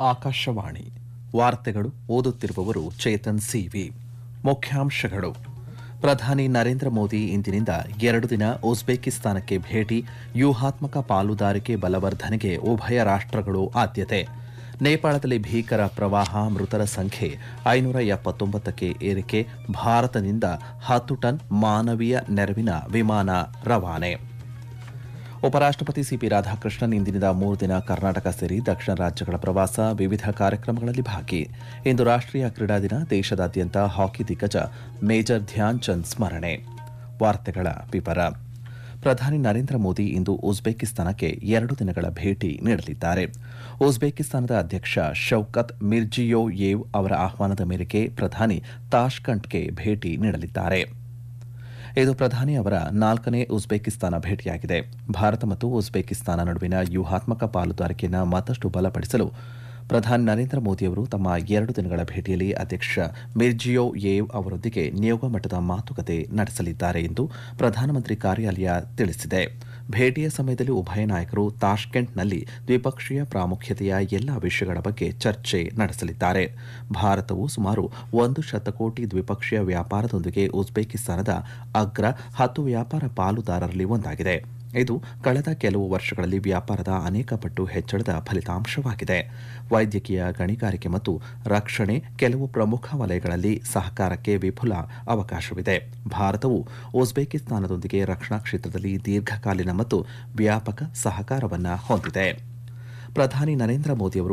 ಆಕಾಶವಾಣಿ ವಾರ್ತೆಗಳು ಓದುತ್ತಿರುವವರು ಚೇತನ್ ಸಿವಿ ಮುಖ್ಯಾಂಶಗಳು ಪ್ರಧಾನಿ ನರೇಂದ್ರ ಮೋದಿ ಇಂದಿನಿಂದ ಎರಡು ದಿನ ಉಜ್ಬೇಕಿಸ್ತಾನಕ್ಕೆ ಭೇಟಿ ವ್ಯೂಹಾತ್ಮಕ ಪಾಲುದಾರಿಕೆ ಬಲವರ್ಧನೆಗೆ ಉಭಯ ರಾಷ್ಟ್ರಗಳು ಆದ್ಯತೆ ನೇಪಾಳದಲ್ಲಿ ಭೀಕರ ಪ್ರವಾಹ ಮೃತರ ಸಂಖ್ಯೆ ಐನೂರ ಎಪ್ಪತ್ತೊಂಬತ್ತಕ್ಕೆ ಏರಿಕೆ ಭಾರತದಿಂದ ಹತ್ತು ಟನ್ ಮಾನವೀಯ ನೆರವಿನ ವಿಮಾನ ರವಾನೆ ಉಪರಾಷ್ಟಪತಿ ಸಿಪಿ ರಾಧಾಕೃಷ್ಣನ್ ಇಂದಿನಿಂದ ಮೂರು ದಿನ ಕರ್ನಾಟಕ ಸೇರಿ ದಕ್ಷಿಣ ರಾಜ್ಯಗಳ ಪ್ರವಾಸ ವಿವಿಧ ಕಾರ್ಯಕ್ರಮಗಳಲ್ಲಿ ಭಾಗಿ ಇಂದು ರಾಷ್ಟೀಯ ಕ್ರೀಡಾ ದಿನ ದೇಶದಾದ್ಯಂತ ಹಾಕಿ ದಿಗ್ಗಜ ಮೇಜರ್ ಧ್ಯಾನ್ ಚಂದ್ ಸ್ಮರಣೆ ವಾರ್ತೆಗಳ ವಿವರ ಪ್ರಧಾನಿ ನರೇಂದ್ರ ಮೋದಿ ಇಂದು ಉಜ್ಬೇಕಿಸ್ತಾನಕ್ಕೆ ಎರಡು ದಿನಗಳ ಭೇಟಿ ನೀಡಲಿದ್ದಾರೆ ಉಜ್ಬೇಕಿಸ್ತಾನದ ಅಧ್ಯಕ್ಷ ಶೌಕತ್ ಮಿರ್ಜಿಯೋಯೇವ್ ಅವರ ಆಹ್ವಾನದ ಮೇರೆಗೆ ಪ್ರಧಾನಿ ತಾಷ್ಕಂಟ್ಗೆ ಭೇಟಿ ನೀಡಲಿದ್ದಾರೆ ಇದು ಪ್ರಧಾನಿ ಅವರ ನಾಲ್ಕನೇ ಉಜ್ಬೇಕಿಸ್ತಾನ ಭೇಟಿಯಾಗಿದೆ ಭಾರತ ಮತ್ತು ಉಜ್ಬೇಕಿಸ್ತಾನ ನಡುವಿನ ವ್ಯೂಹಾತ್ಮಕ ಪಾಲುದಾರಿಕೆಯನ್ನು ಮತ್ತಷ್ಟು ಬಲಪಡಿಸಲು ಪ್ರಧಾನಿ ನರೇಂದ್ರ ಮೋದಿಯವರು ತಮ್ಮ ಎರಡು ದಿನಗಳ ಭೇಟಿಯಲ್ಲಿ ಅಧ್ಯಕ್ಷ ಮಿರ್ಜಿಯೋ ಯೇವ್ ಅವರೊಂದಿಗೆ ನಿಯೋಗ ಮಟ್ಟದ ಮಾತುಕತೆ ನಡೆಸಲಿದ್ದಾರೆ ಎಂದು ಪ್ರಧಾನಮಂತ್ರಿ ಕಾರ್ಯಾಲಯ ತಿಳಿಸಿದೆ ಭೇಟಿಯ ಸಮಯದಲ್ಲಿ ಉಭಯ ನಾಯಕರು ತಾಷ್ಕೆಂಟ್ನಲ್ಲಿ ದ್ವಿಪಕ್ಷೀಯ ಪ್ರಾಮುಖ್ಯತೆಯ ಎಲ್ಲಾ ವಿಷಯಗಳ ಬಗ್ಗೆ ಚರ್ಚೆ ನಡೆಸಲಿದ್ದಾರೆ ಭಾರತವು ಸುಮಾರು ಒಂದು ಶತಕೋಟಿ ದ್ವಿಪಕ್ಷೀಯ ವ್ಯಾಪಾರದೊಂದಿಗೆ ಉಜ್ಬೇಕಿಸ್ತಾನದ ಅಗ್ರ ಹತ್ತು ವ್ಯಾಪಾರ ಪಾಲುದಾರರಲ್ಲಿ ಒಂದಾಗಿದೆ ಇದು ಕಳೆದ ಕೆಲವು ವರ್ಷಗಳಲ್ಲಿ ವ್ಯಾಪಾರದ ಅನೇಕ ಪಟ್ಟು ಹೆಚ್ಚಳದ ಫಲಿತಾಂಶವಾಗಿದೆ ವೈದ್ಯಕೀಯ ಗಣಿಗಾರಿಕೆ ಮತ್ತು ರಕ್ಷಣೆ ಕೆಲವು ಪ್ರಮುಖ ವಲಯಗಳಲ್ಲಿ ಸಹಕಾರಕ್ಕೆ ವಿಪುಲ ಅವಕಾಶವಿದೆ ಭಾರತವು ಉಜ್ಬೇಕಿಸ್ತಾನದೊಂದಿಗೆ ರಕ್ಷಣಾ ಕ್ಷೇತ್ರದಲ್ಲಿ ದೀರ್ಘಕಾಲೀನ ಮತ್ತು ವ್ಯಾಪಕ ಸಹಕಾರವನ್ನು ಹೊಂದಿದೆ ಪ್ರಧಾನಿ ನರೇಂದ್ರ ಮೋದಿಯವರು